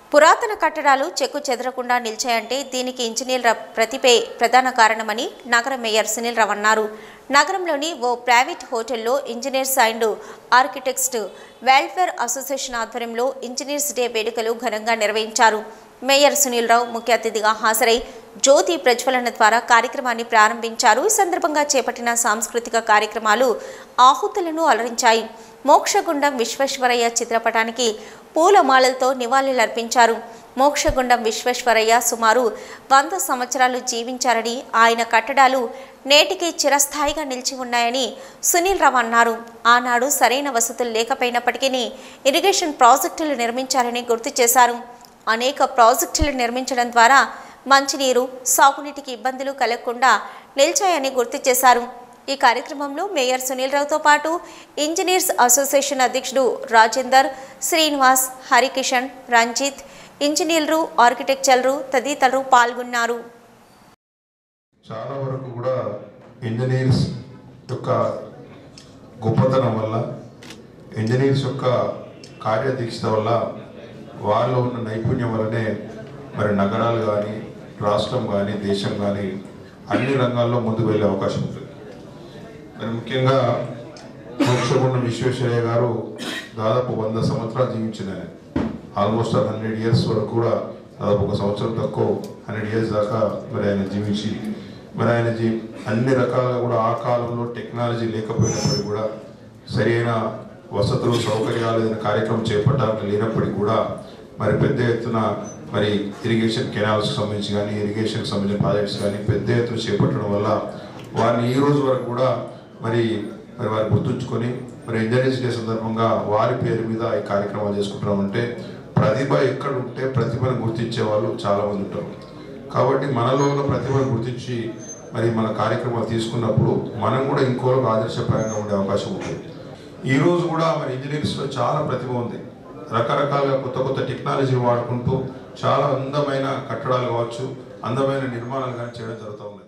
పురాతన కట్టడాలు చెక్కు చెదరకుండా నిలిచాయంటే దీనికి ఇంజనీర్ల ప్రతిభే ప్రధాన కారణమని నగర మేయర్ సునీల్ రావు అన్నారు నగరంలోని ఓ ప్రైవేట్ హోటల్లో engineers and architects welfare association ఆధ్వర్యంలో ఇంజనీర్స్ డే వేడుకలు ఘనంగా నిర్వహించారు మేయర్ సునీల్ రావు ముఖ్య అతిథిగా హాజరై జ్యోతి ప్రజ్వలన ద్వారా కార్యక్రమాన్ని ప్రారంభించారు ఈ సందర్భంగా చేపట్టిన సాంస్కృతిక కార్యక్రమాలు ఆహుతులను అలరించాయి మోక్షగుండం విశ్వేశ్వరయ్య చిత్రపటానికి పూలమాలలతో నివాళులర్పించారు మోక్షగుండం విశ్వేశ్వరయ్య సుమారు వంద సంవత్సరాలు జీవించారని ఆయన కట్టడాలు నేటికి చిరస్థాయిగా నిలిచి ఉన్నాయని సునీల్ రావు అన్నారు ఆనాడు సరైన వసతులు లేకపోయినప్పటికీ ఇరిగేషన్ ప్రాజెక్టులు నిర్మించారని గుర్తు చేశారు అనేక ప్రాజెక్టులు నిర్మించడం ద్వారా మంచినీరు సాగునీటికి ఇబ్బందులు కలగకుండా నిలిచాయని గుర్తు చేశారు ఈ కార్యక్రమంలో మేయర్ సునీల్ రావుతో పాటు ఇంజనీర్స్ అసోసియేషన్ అధ్యక్షుడు రాజేందర్ శ్రీనివాస్ హరికిషన్ రంజిత్ ఇంజనీర్లు ఆర్కిటెక్చర్లు తదితరులు పాల్గొన్నారు చాలా వరకు కూడా ఇంజనీర్స్ యొక్క గొప్పతనం వల్ల ఇంజనీర్స్ యొక్క కార్యదీక్షత వల్ల వాళ్ళలో ఉన్న నైపుణ్యం వల్లనే మరి నగరాలు కానీ రాష్ట్రం కానీ దేశం కానీ అన్ని రంగాల్లో ముందుకు వెళ్ళే అవకాశం ఉంటుంది మరి ముఖ్యంగా మోక్షగుండం విశ్వేశ్వరయ్య గారు దాదాపు వంద సంవత్సరాలు జీవించిన ఆయన ఆల్మోస్ట్ హండ్రెడ్ ఇయర్స్ వరకు కూడా దాదాపు ఒక సంవత్సరం తక్కువ హండ్రెడ్ ఇయర్స్ దాకా మరి ఆయన జీవించి మరి ఆయన జీ అన్ని రకాలుగా కూడా ఆ కాలంలో టెక్నాలజీ లేకపోయినప్పటికీ కూడా సరైన వసతులు సౌకర్యాలు ఏదైనా కార్యక్రమం చేపట్టాలని లేనప్పటికీ కూడా మరి పెద్ద ఎత్తున మరి ఇరిగేషన్ కెనాల్స్కి సంబంధించి కానీ ఇరిగేషన్కి సంబంధించిన ప్రాజెక్ట్స్ కానీ పెద్ద ఎత్తున చేపట్టడం వల్ల వారిని ఈ రోజు వరకు కూడా మరి మరి వారు గుర్తుంచుకొని మరి ఇంజనీర్స్ డే సందర్భంగా వారి పేరు మీద ఈ కార్యక్రమాలు చేసుకుంటున్నామంటే ప్రతిభ ఎక్కడ ఉంటే ప్రతిభను గుర్తించే వాళ్ళు చాలా మంది ఉంటారు కాబట్టి మనలో ఉన్న ప్రతిభను గుర్తించి మరి మన కార్యక్రమాలు తీసుకున్నప్పుడు మనం కూడా ఇంకోలకు ఆదర్శప్రాయంగా ఉండే అవకాశం ఉంటుంది ఈ రోజు కూడా మరి ఇంజనీర్స్లో చాలా ప్రతిభ ఉంది రకరకాలుగా కొత్త కొత్త టెక్నాలజీ వాడుకుంటూ చాలా అందమైన కట్టడాలు కావచ్చు అందమైన నిర్మాణాలు కానీ చేయడం జరుగుతూ ఉంది